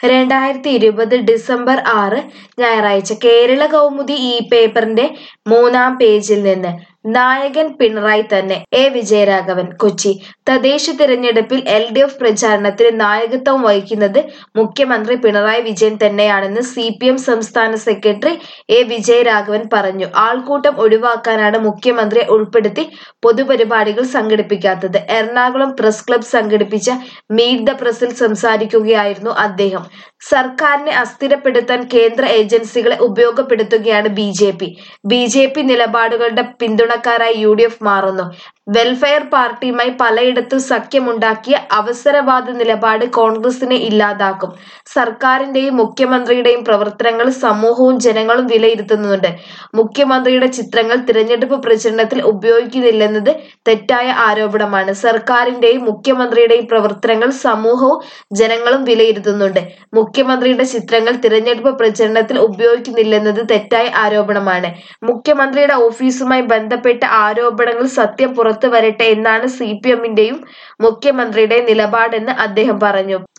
രണ്ടായിരത്തി ഇരുപത് ഡിസംബർ ആറ് ഞായറാഴ്ച കേരള കൗമുദി ഈ പേപ്പറിന്റെ മൂന്നാം പേജിൽ നിന്ന് നായകൻ പിണറായി തന്നെ എ വിജയരാഘവൻ കൊച്ചി തദ്ദേശ തിരഞ്ഞെടുപ്പിൽ എൽ ഡി എഫ് പ്രചാരണത്തിന് നായകത്വം വഹിക്കുന്നത് മുഖ്യമന്ത്രി പിണറായി വിജയൻ തന്നെയാണെന്ന് സി പി എം സംസ്ഥാന സെക്രട്ടറി എ വിജയരാഘവൻ പറഞ്ഞു ആൾക്കൂട്ടം ഒഴിവാക്കാനാണ് മുഖ്യമന്ത്രിയെ ഉൾപ്പെടുത്തി പൊതുപരിപാടികൾ സംഘടിപ്പിക്കാത്തത് എറണാകുളം പ്രസ് ക്ലബ് സംഘടിപ്പിച്ച മീറ്റ് ദ പ്രസിൽ സംസാരിക്കുകയായിരുന്നു അദ്ദേഹം സർക്കാരിനെ അസ്ഥിരപ്പെടുത്താൻ കേന്ദ്ര ഏജൻസികളെ ഉപയോഗപ്പെടുത്തുകയാണ് B J P B J P നിലപാടുകളുടെ പിന്തുണക്കാരായി യു ഡി എഫ് മാറുന്നു വെൽഫെയർ പാർട്ടിയുമായി പലയിടത്തും സഖ്യമുണ്ടാക്കിയ അവസരവാദ നിലപാട് കോൺഗ്രസിനെ ഇല്ലാതാക്കും സർക്കാരിന്റെയും മുഖ്യമന്ത്രിയുടെയും പ്രവർത്തനങ്ങൾ സമൂഹവും ജനങ്ങളും വിലയിരുത്തുന്നുണ്ട് മുഖ്യമന്ത്രിയുടെ ചിത്രങ്ങൾ തിരഞ്ഞെടുപ്പ് പ്രചരണത്തിൽ ഉപയോഗിക്കുന്നില്ലെന്നത് തെറ്റായ ആരോപണമാണ് സർക്കാരിന്റെയും മുഖ്യമന്ത്രിയുടെയും പ്രവർത്തനങ്ങൾ സമൂഹവും ജനങ്ങളും വിലയിരുത്തുന്നുണ്ട് മുഖ്യമന്ത്രിയുടെ ചിത്രങ്ങൾ തിരഞ്ഞെടുപ്പ് പ്രചരണത്തിൽ ഉപയോഗിക്കുന്നില്ലെന്നത് തെറ്റായ ആരോപണമാണ് മുഖ്യമന്ത്രിയുടെ ഓഫീസുമായി ബന്ധപ്പെട്ട ആരോപണങ്ങൾ സത്യം പുറത്തു വരട്ടെ എന്നാണ് സി പി എമ്മിന്റെയും മുഖ്യമന്ത്രിയുടെയും നിലപാടെന്ന് അദ്ദേഹം പറഞ്ഞു